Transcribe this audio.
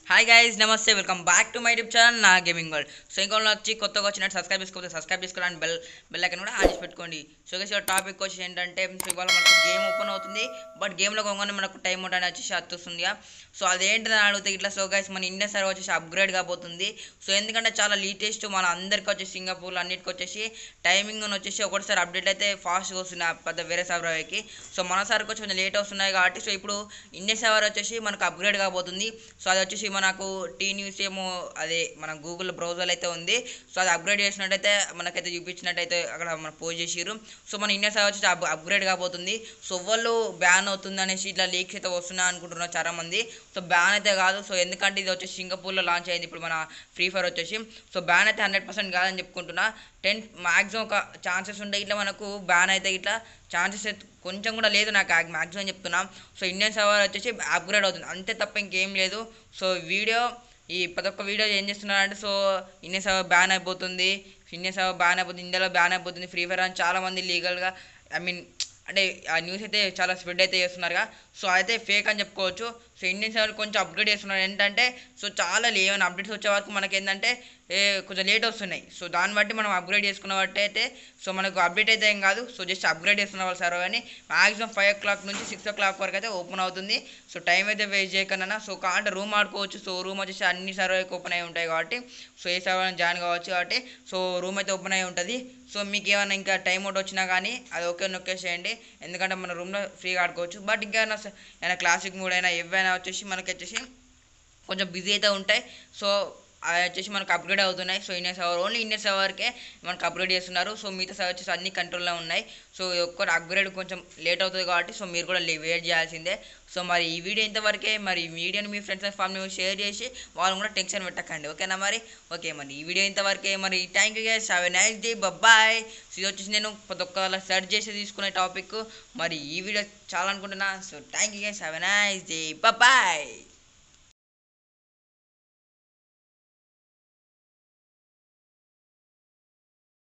hi guys నమస్తే welcome back to my YouTube channel నా gaming world so ఇంకా వచ్చి కొత్తగా వచ్చినట్టు సబ్స్క్రైబ్ చేసుకోకపోతే సబ్స్క్రైబ్ చేసుకోవడానికి బెల్ బెల్ ఐకన్ కూడా ఆన్ చేసి పెట్టుకోండి సో గైస్ టాపిక్ వచ్చి ఏంటంటే సో ఇవాళ మనకు గేమ్ ఓపెన్ అవుతుంది బట్ గేమ్లో పోగానే మనకు టైం ఉంటుంది వచ్చేసి వస్తుంది సో అదేంటిదని అడిగితే ఇట్లా సో గైస్ మన ఇండియా సర్వర్ వచ్చేసి అప్గ్రేడ్ కాబోతుంది సో ఎందుకంటే చాలా లేటెస్ట్ మన అందరికి వచ్చేసి సింగపూర్ అన్నిటికి వచ్చేసి టైమింగ్ వచ్చేసి ఒకటిసారి అప్డేట్ అయితే ఫాస్ట్గా వస్తుంది ఆ పెద్ద వేరే సర్వర్కి సో మన సర్వర్కి వచ్చి కొంచెం లేట్ వస్తున్నాయి కాబట్టి సో ఇప్పుడు ఇండియా సర్వర్ వచ్చేసి మనకు అప్గ్రేడ్ కాబోతుంది సో అది వచ్చేసి మనకు టీ న్యూస్ ఏమో అదే మన గూగుల్ బ్రౌజర్ అయితే ఉంది సో అది అప్గ్రేడ్ చేసినట్టయితే మనకైతే చూపించినట్టయితే అక్కడ మన పోస్ట్ చేసిర్రు సో మన ఇండియా సర్వర్ వచ్చేసి అప్- అప్గ్రేడ్ కాబోతుంది సో వాళ్ళు బ్యాన్ అవుతుంది అనేసి ఇట్లా లీక్స్ అయితే వస్తున్నాయి అనుకుంటున్నారు చాలా మంది సో బ్యాన్ అయితే కాదు సో ఎందుకంటే ఇది వచ్చేసి సింగపూర్లో లాంచ్ అయింది ఇప్పుడు మన ఫ్రీ ఫైర్ వచ్చేసి సో బ్యాన్ అయితే హండ్రెడ్ పర్సెంట్ కాదని చెప్పుకుంటున్నా టెన్ మ్యాక్సిమం ఒక ఛాన్సెస్ ఉంటాయి ఇట్లా మనకు బ్యాన్ అయితే ఇట్లా ఛాన్సెస్ అయితే కొంచెం కూడా లేదు నాకు మ్యాక్సిమం చెప్తున్నా సో ఇండియన్ సర్వర్ వచ్చేసి అప్గ్రేడ్ అవుతుంది అంతే తప్ప ఇంకేం లేదు సో వీడియో ఈ ప్రతి ఒక్క వీడియో ఏం చేస్తున్నారంటే సో ఇండియన్ సర్వర్ బ్యాన్ అయిపోతుంది ఇండియన్ సర్వర్ బ్యాన్ అయిపోతుంది ఇండియాలో బ్యాన్ అయిపోతుంది ఫ్రీ ఫైర్ అని చాలామంది లీగల్గా ఐ మీన్ అంటే ఆ న్యూస్ అయితే చాలా స్ప్రెడ్ అయితే చేస్తున్నారుగా సో అయితే ఫేక్ అని చెప్పుకోవచ్చు సో ఇండియన్ సర్వర్ కొంచెం అప్గ్రేడ్ చేస్తున్నారు ఏంటంటే సో చాలా ఏమైనా అప్డేట్స్ వచ్చే వరకు మనకి ఏంటంటే ఏ కొంచెం లేట్ వస్తున్నాయి సో దాన్ని బట్టి మనం అప్గ్రేడ్ చేసుకున్న బట్టి అయితే సో మనకు అప్డేట్ అయితే ఏం కాదు సో జస్ట్ అప్గ్రేడ్ చేస్తున్న వాళ్ళు సర్వర్ కానీ మాక్సిమం ఫైవ్ ఓ క్లాక్ నుంచి సిక్స్ ఓ క్లాక్ వరకు అయితే ఓపెన్ అవుతుంది సో టైం అయితే వేస్ట్ చేయకుండా సో కాంటే రూమ్ ఆడుకోవచ్చు సో రూమ్ వచ్చేసి అన్ని సర్వర్కి ఓపెన్ అయి ఉంటాయి కాబట్టి సో ఏ సర్వర్ జాయిన్ కావచ్చు కాబట్టి సో రూమ్ అయితే ఓపెన్ అయి ఉంటుంది సో మీకు ఏమైనా ఇంకా టైం అవుట్ వచ్చినా కానీ అది ఓకే నొక్కేసేయండి ఎందుకంటే మన రూమ్లో ఫ్రీగా ఆడుకోవచ్చు బట్ ఇంకా ఏమైనా స- ఏమైనా క్లాసిక్ మూడ్ అయినా ఏవైనా వచ్చేసి మనకి వచ్చేసి కొంచెం బిజీ అయితే ఉంటాయి సో అవి వచ్చేసి మనకు అప్గ్రేడ్ అవుతున్నాయి so Indian server only Indian సర్వర్కే మనకు అప్గ్రేడ్ చేస్తున్నారు సో మిగతా సర్వర్ వచ్చేసి అన్ని కంట్రోల్లో ఉన్నాయి సో ఒక్కటి అప్గ్రేడ్ కొంచెం లేట్ అవుతుంది కాబట్టి సో మీరు కూడా వెయిట్ చేయాల్సిందే సో మరి ఈ వీడియో ఇంతవరకే మరి ఈ వీడియోని మీ ఫ్రెండ్స్ అండ్ ఫ్యామిలీ షేర్ చేసి వాళ్ళని కూడా టెన్షన్ పెట్టకండి ఓకేనా మరి ఓకే మరి ఈ వీడియో ఇంతవరకే మరి thank you guys have a nice day bye so ఇది వచ్చేసి నేను ప్రతి ఒక్క సెర్చ్ చేసి తీసుకునే టాపిక్ మరి ఈ వీడియో చాలా అనుకుంటున్నా so thank you guys have a nice day bye